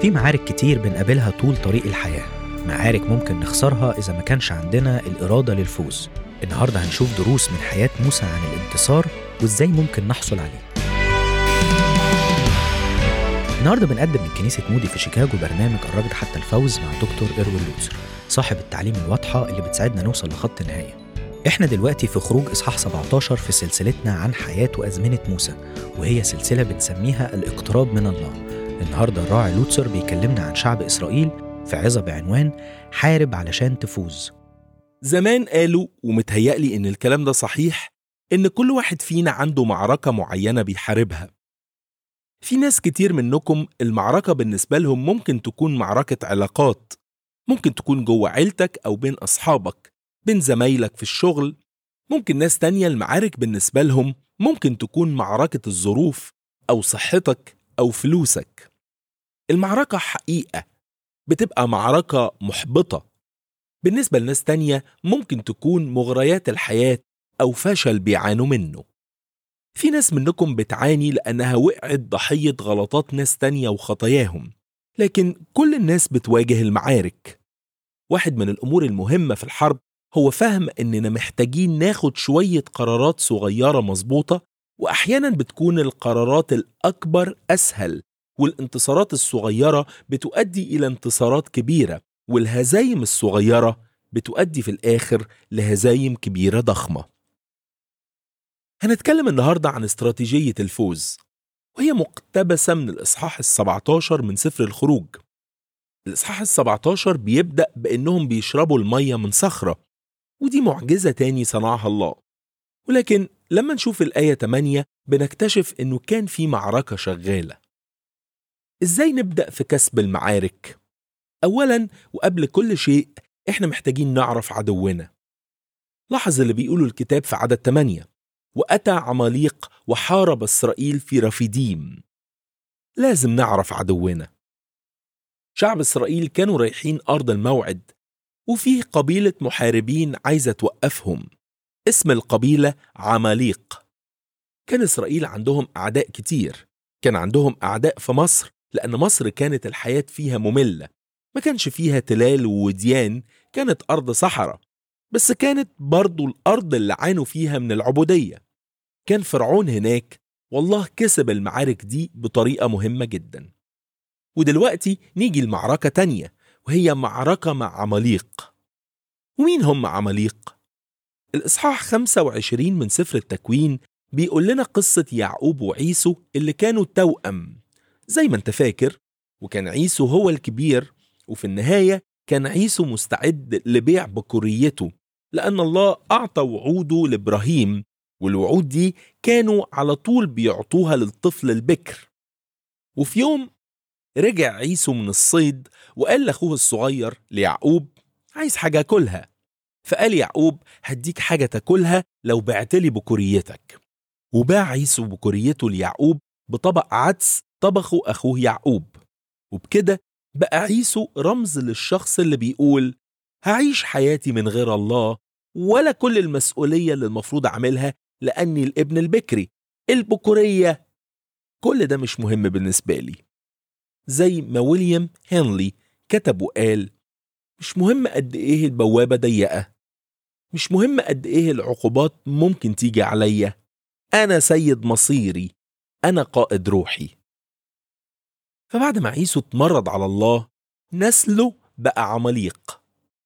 في معارك كتير بنقابلها طول طريق الحياة معارك ممكن نخسرها إذا ما كانش عندنا الإرادة للفوز النهاردة هنشوف دروس من حياة موسى عن الانتصار وإزاي ممكن نحصل عليه النهارده بنقدم من كنيسة مودي في شيكاغو برنامج الركض حتى الفوز مع دكتور إروين لوتسر صاحب التعليم الواضحة اللي بتساعدنا نوصل لخط النهاية احنا دلوقتي في خروج إصحاح 17 في سلسلتنا عن حياة وأزمنة موسى وهي سلسلة بنسميها الاقتراب من الله النهارده الراعي لوتسر بيكلمنا عن شعب إسرائيل في عظة بعنوان حارب علشان تفوز زمان قالوا ومتهيألي إن الكلام ده صحيح إن كل واحد فينا عنده معركة معينة بيحاربها في ناس كتير منكم المعركة بالنسبة لهم ممكن تكون معركة علاقات ممكن تكون جوه عيلتك أو بين أصحابك بين زمايلك في الشغل ممكن ناس تانية المعارك بالنسبة لهم ممكن تكون معركة الظروف أو صحتك أو فلوسك المعركة حقيقة بتبقى معركة محبطة بالنسبة لناس تانية ممكن تكون مغريات الحياة أو فشل بيعانوا منه في ناس منكم بتعاني لأنها وقعت ضحية غلطات ناس تانية وخطاياهم لكن كل الناس بتواجه المعارك واحد من الأمور المهمة في الحرب هو فهم إننا محتاجين ناخد شوية قرارات صغيرة مظبوطة وأحيانا بتكون القرارات الأكبر أسهل والانتصارات الصغيرة بتؤدي إلى انتصارات كبيرة والهزايم الصغيرة بتؤدي في الآخر لهزايم كبيرة ضخمة هنتكلم النهاردة عن استراتيجية الفوز وهي مقتبسة من الإصحاح السبعتاشر من سفر الخروج الإصحاح السبعتاشر بيبدأ بأنهم بيشربوا المية من صخرة ودي معجزة تاني صنعها الله ولكن لما نشوف الآية 8 بنكتشف أنه كان في معركة شغالة إزاي نبدأ في كسب المعارك؟ أولا وقبل كل شيء إحنا محتاجين نعرف عدونا لاحظ اللي بيقوله الكتاب في عدد 8 وأتى عماليق وحارب إسرائيل في رفيديم لازم نعرف عدونا شعب إسرائيل كانوا رايحين أرض الموعد وفيه قبيلة محاربين عايزة توقفهم اسم القبيلة عماليق كان إسرائيل عندهم أعداء كتير كان عندهم أعداء في مصر لأن مصر كانت الحياة فيها مملة ما كانش فيها تلال ووديان كانت أرض صحراء بس كانت برضو الأرض اللي عانوا فيها من العبودية كان فرعون هناك والله كسب المعارك دي بطريقة مهمة جدا ودلوقتي نيجي لمعركة تانية وهي معركة مع عماليق ومين هم عماليق؟ الإصحاح 25 من سفر التكوين بيقول لنا قصة يعقوب وعيسو اللي كانوا توأم زي ما انت فاكر وكان عيسو هو الكبير وفي النهاية كان عيسو مستعد لبيع بكوريته لأن الله أعطى وعوده لإبراهيم والوعود دي كانوا على طول بيعطوها للطفل البكر وفي يوم رجع عيسو من الصيد وقال لأخوه الصغير ليعقوب عايز حاجة أكلها فقال يعقوب هديك حاجة تاكلها لو بعتلي بكوريتك وباع عيسو بكوريته ليعقوب بطبق عدس طبخه أخوه يعقوب وبكده بقى عيسو رمز للشخص اللي بيقول هعيش حياتي من غير الله ولا كل المسؤولية اللي المفروض أعملها لأني الابن البكري البكورية كل ده مش مهم بالنسبة لي زي ما ويليام هنلي كتب وقال مش مهم قد إيه البوابة ضيقة مش مهم قد إيه العقوبات ممكن تيجي عليا أنا سيد مصيري أنا قائد روحي فبعد ما عيسو اتمرد على الله نسله بقى عماليق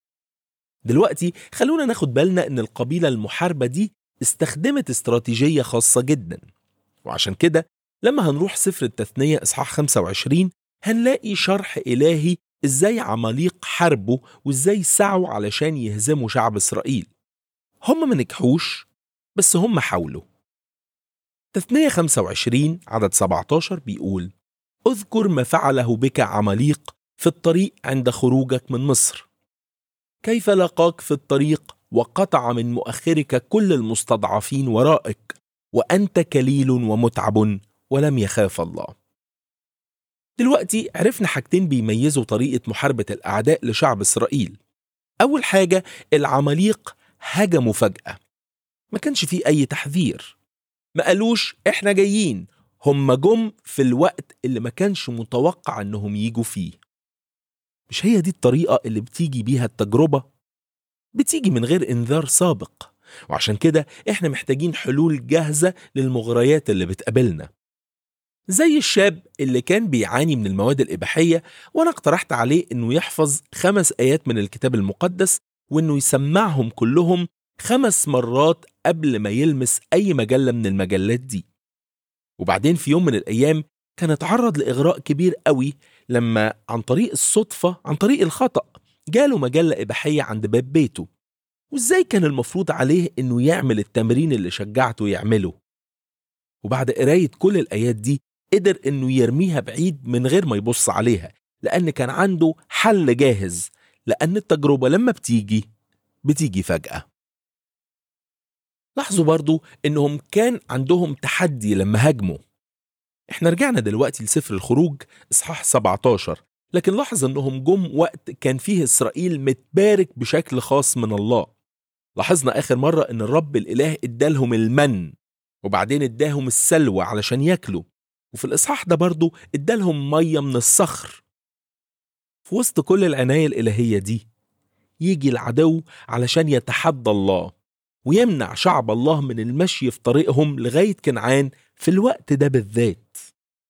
دلوقتي خلونا ناخد بالنا ان القبيلة المحاربة دي استخدمت استراتيجية خاصة جدا وعشان كده لما هنروح سفر التثنية إصحاح 25 هنلاقي شرح إلهي إزاي عماليق حاربوا وإزاي سعوا علشان يهزموا شعب إسرائيل هم ما نجحوش بس هم حاولوا تثنية 25 عدد 17 بيقول اذكر ما فعله بك عماليق في الطريق عند خروجك من مصر كيف لقاك في الطريق وقطع من مؤخرك كل المستضعفين ورائك وانت كليل ومتعب ولم يخاف الله دلوقتي عرفنا حاجتين بيميزوا طريقه محاربه الاعداء لشعب اسرائيل اول حاجه العماليق هجموا فجاه ما كانش فيه اي تحذير ما قالوش احنا جايين هم جم في الوقت اللي ما كانش متوقع انهم يجوا فيه مش هي دي الطريقة اللي بتيجي بيها التجربة بتيجي من غير انذار سابق وعشان كده احنا محتاجين حلول جاهزة للمغريات اللي بتقابلنا زي الشاب اللي كان بيعاني من المواد الإباحية وأنا اقترحت عليه إنه يحفظ خمس آيات من الكتاب المقدس وإنه يسمعهم كلهم خمس مرات قبل ما يلمس أي مجلة من المجلات دي وبعدين في يوم من الأيام كان اتعرض لإغراء كبير قوي لما عن طريق الصدفة عن طريق الخطأ جاله مجلة إباحية عند باب بيته وإزاي كان المفروض عليه إنه يعمل التمرين اللي شجعته يعمله وبعد قراية كل الآيات دي قدر إنه يرميها بعيد من غير ما يبص عليها لأن كان عنده حل جاهز لأن التجربة لما بتيجي بتيجي فجأة لاحظوا برضو إنهم كان عندهم تحدي لما هاجموا احنا رجعنا دلوقتي لسفر الخروج اصحاح 17 لكن لاحظ انهم جم وقت كان فيه اسرائيل متبارك بشكل خاص من الله لاحظنا اخر مرة ان الرب الاله ادالهم المن وبعدين اداهم السلوى علشان ياكلوا وفي الاصحاح ده برضو ادالهم مية من الصخر في وسط كل العناية الالهية دي يجي العدو علشان يتحدى الله ويمنع شعب الله من المشي في طريقهم لغاية كنعان في الوقت ده بالذات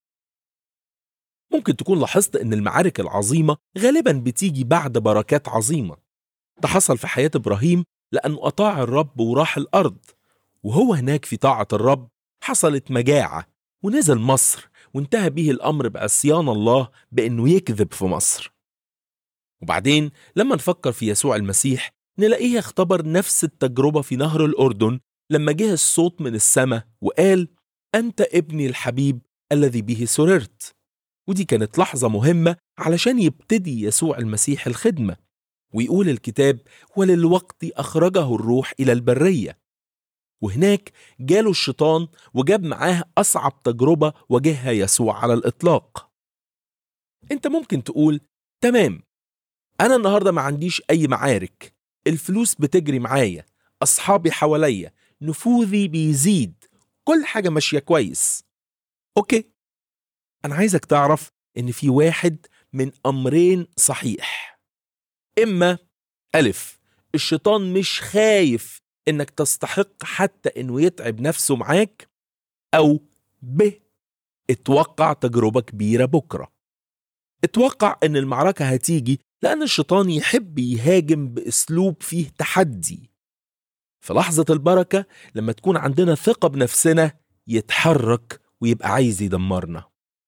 ممكن تكون لاحظت ان المعارك العظيمة غالبا بتيجي بعد بركات عظيمة ده حصل في حياة ابراهيم لانه اطاع الرب وراح الارض وهو هناك في طاعة الرب حصلت مجاعة ونزل مصر وانتهى به الامر بعصيان الله بانه يكذب في مصر وبعدين لما نفكر في يسوع المسيح نلاقيه اختبر نفس التجربة في نهر الأردن لما جه الصوت من السماء وقال أنت ابني الحبيب الذي به سررت ودي كانت لحظة مهمة علشان يبتدي يسوع المسيح الخدمة ويقول الكتاب وللوقت أخرجه الروح إلى البرية وهناك جاله الشيطان وجاب معاه أصعب تجربة واجهها يسوع على الإطلاق أنت ممكن تقول تمام أنا النهاردة ما عنديش أي معارك الفلوس بتجري معايا أصحابي حواليا نفوذي بيزيد كل حاجة ماشية كويس أوكي أنا عايزك تعرف إن في واحد من أمرين صحيح إما ألف الشيطان مش خايف إنك تستحق حتى إنه يتعب نفسه معاك أو ب اتوقع تجربة كبيرة بكرة اتوقع إن المعركة هتيجي لأن الشيطان يحب يهاجم بأسلوب فيه تحدي في لحظة البركة لما تكون عندنا ثقة بنفسنا يتحرك ويبقى عايز يدمرنا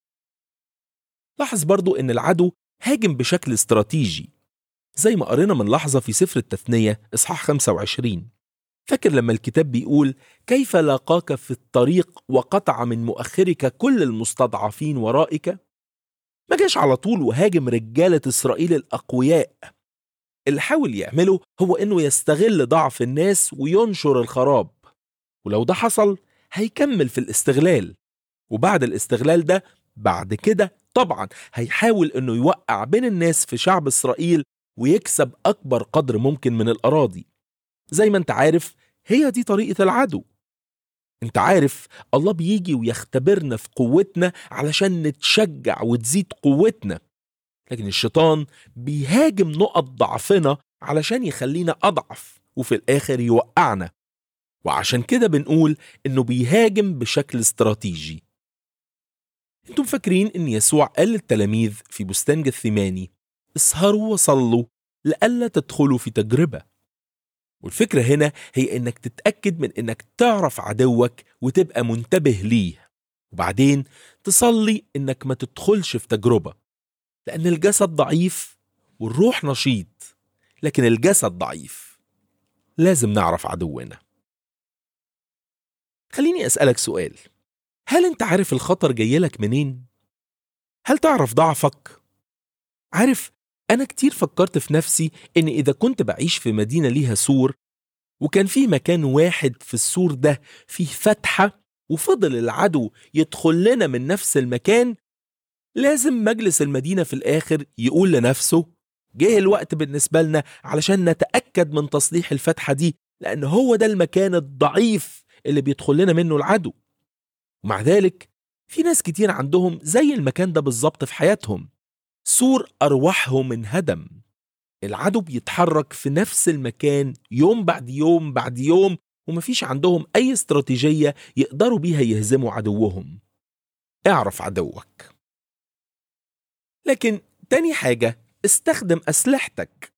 لاحظ برضو ان العدو هاجم بشكل استراتيجي زي ما قرينا من لحظة في سفر التثنية إصحاح 25 فاكر لما الكتاب بيقول كيف لاقاك في الطريق وقطع من مؤخرك كل المستضعفين ورائك ما جاش على طول وهاجم رجالة إسرائيل الأقوياء اللي حاول يعمله هو إنه يستغل ضعف الناس وينشر الخراب ولو ده حصل هيكمل في الاستغلال وبعد الاستغلال ده بعد كده طبعا هيحاول إنه يوقع بين الناس في شعب إسرائيل ويكسب أكبر قدر ممكن من الأراضي زي ما انت عارف هي دي طريقة العدو انت عارف الله بيجي ويختبرنا في قوتنا علشان نتشجع وتزيد قوتنا لكن الشيطان بيهاجم نقط ضعفنا علشان يخلينا أضعف وفي الآخر يوقعنا وعشان كده بنقول إنه بيهاجم بشكل استراتيجي انتم فاكرين إن يسوع قال للتلاميذ في بستان جثماني اسهروا وصلوا لئلا تدخلوا في تجربة والفكرة هنا هي إنك تتأكد من إنك تعرف عدوك وتبقى منتبه ليه وبعدين تصلي إنك ما تدخلش في تجربة لأن الجسد ضعيف والروح نشيط لكن الجسد ضعيف لازم نعرف عدونا خليني أسألك سؤال هل أنت عارف الخطر جايلك منين؟ هل تعرف ضعفك؟ عارف أنا كتير فكرت في نفسي إن إذا كنت بعيش في مدينة ليها سور وكان في مكان واحد في السور ده فيه فتحة وفضل العدو يدخل لنا من نفس المكان لازم مجلس المدينة في الآخر يقول لنفسه جه الوقت بالنسبة لنا علشان نتأكد من تصليح الفتحة دي لأن هو ده المكان الضعيف اللي بيدخل لنا منه العدو ومع ذلك في ناس كتير عندهم زي المكان ده بالظبط في حياتهم سور أرواحهم انهدم العدو بيتحرك في نفس المكان يوم بعد يوم بعد يوم ومفيش عندهم أي استراتيجية يقدروا بيها يهزموا عدوهم اعرف عدوك لكن تاني حاجة استخدم أسلحتك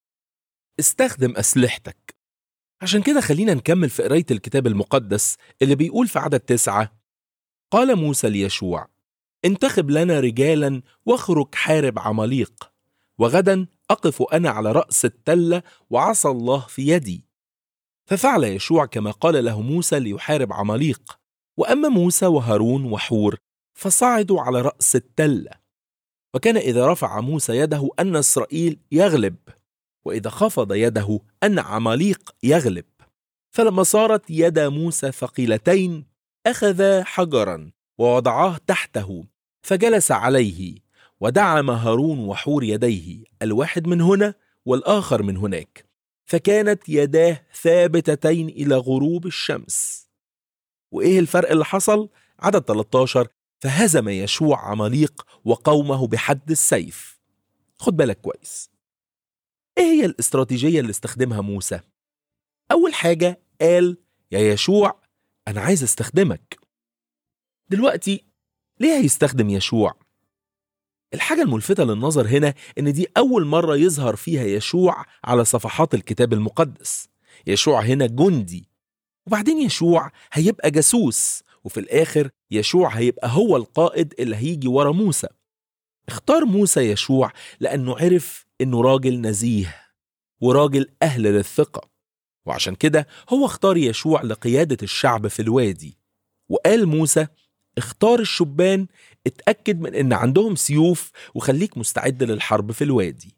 استخدم أسلحتك عشان كده خلينا نكمل في قراية الكتاب المقدس اللي بيقول في عدد تسعة قال موسى ليشوع انتخب لنا رجالا واخرج حارب عماليق وغدا أقف أنا على رأس التلة وعصى الله في يدي ففعل يشوع كما قال له موسى ليحارب عماليق وأما موسى وهارون وحور فصعدوا على رأس التلة وكان إذا رفع موسى يده أن إسرائيل يغلب وإذا خفض يده أن عماليق يغلب فلما صارت يد موسى ثقيلتين أخذ حجرا ووضعاه تحته فجلس عليه ودعم هارون وحور يديه الواحد من هنا والآخر من هناك فكانت يداه ثابتتين إلى غروب الشمس وإيه الفرق اللي حصل؟ عدد 13 فهزم يشوع عماليق وقومه بحد السيف خد بالك كويس ايه هي الاستراتيجية اللي استخدمها موسى؟ أول حاجة قال يا يشوع أنا عايز استخدمك دلوقتي ليه هيستخدم يشوع؟ الحاجة الملفتة للنظر هنا إن دي أول مرة يظهر فيها يشوع على صفحات الكتاب المقدس يشوع هنا جندي وبعدين يشوع هيبقى جاسوس وفي الآخر يشوع هيبقى هو القائد اللي هيجي ورا موسى اختار موسى يشوع لأنه عرف إنه راجل نزيه وراجل أهل للثقة وعشان كده هو اختار يشوع لقيادة الشعب في الوادي وقال موسى اختار الشبان اتأكد من إن عندهم سيوف وخليك مستعد للحرب في الوادي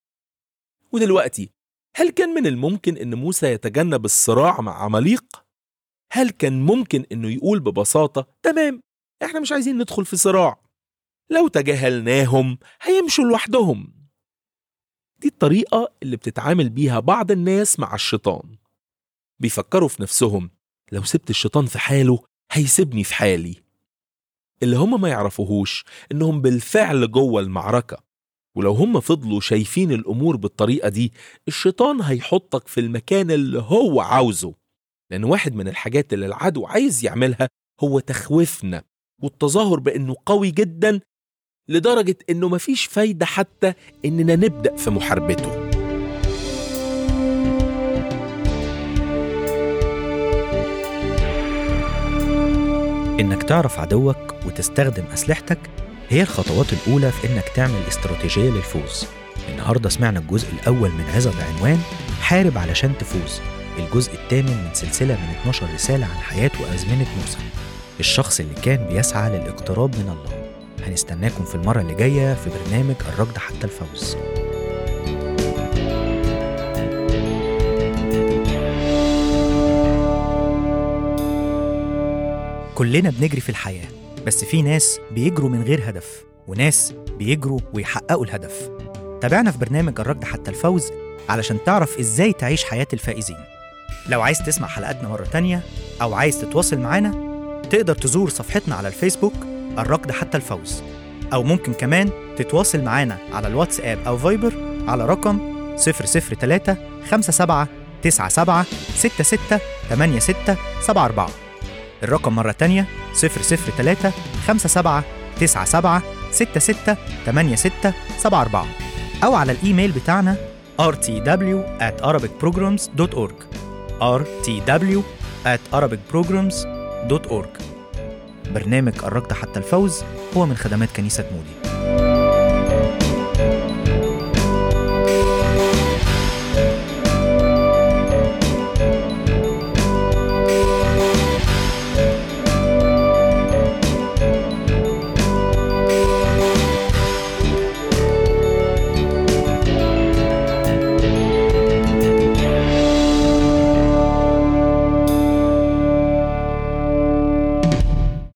ودلوقتي هل كان من الممكن إن موسى يتجنب الصراع مع عماليق؟ هل كان ممكن إنه يقول ببساطة تمام إحنا مش عايزين ندخل في صراع لو تجاهلناهم هيمشوا لوحدهم دي الطريقة اللي بتتعامل بيها بعض الناس مع الشيطان بيفكروا في نفسهم لو سبت الشيطان في حاله هيسيبني في حالي اللي هم ما يعرفوهوش انهم بالفعل جوه المعركة ولو هم فضلوا شايفين الامور بالطريقة دي الشيطان هيحطك في المكان اللي هو عاوزه لان واحد من الحاجات اللي العدو عايز يعملها هو تخويفنا والتظاهر بانه قوي جدا لدرجة انه مفيش فايدة حتى اننا نبدأ في محاربته إنك تعرف عدوك وتستخدم أسلحتك هي الخطوات الأولى في إنك تعمل استراتيجية للفوز النهاردة سمعنا الجزء الأول من عظة بعنوان حارب علشان تفوز الجزء الثامن من سلسلة من 12 رسالة عن حياة وأزمنة موسى الشخص اللي كان بيسعى للاقتراب من الله هنستناكم في المرة اللي جاية في برنامج الركض حتى الفوز كلنا بنجري في الحياة بس في ناس بيجروا من غير هدف وناس بيجروا ويحققوا الهدف تابعنا في برنامج الركض حتى الفوز علشان تعرف ازاي تعيش حياة الفائزين لو عايز تسمع حلقاتنا مرة تانية أو عايز تتواصل معانا تقدر تزور صفحتنا على الفيسبوك الركض حتى الفوز أو ممكن كمان تتواصل معانا على الواتساب أو فايبر على رقم 003 57 97 66 86 74 الرقم مرة تانية 003 57 97 66 86 74 أو على الإيميل بتاعنا rtw at arabicprograms.org rtw at arabicprograms.org برنامج الركض حتى الفوز هو من خدمات كنيسة مودي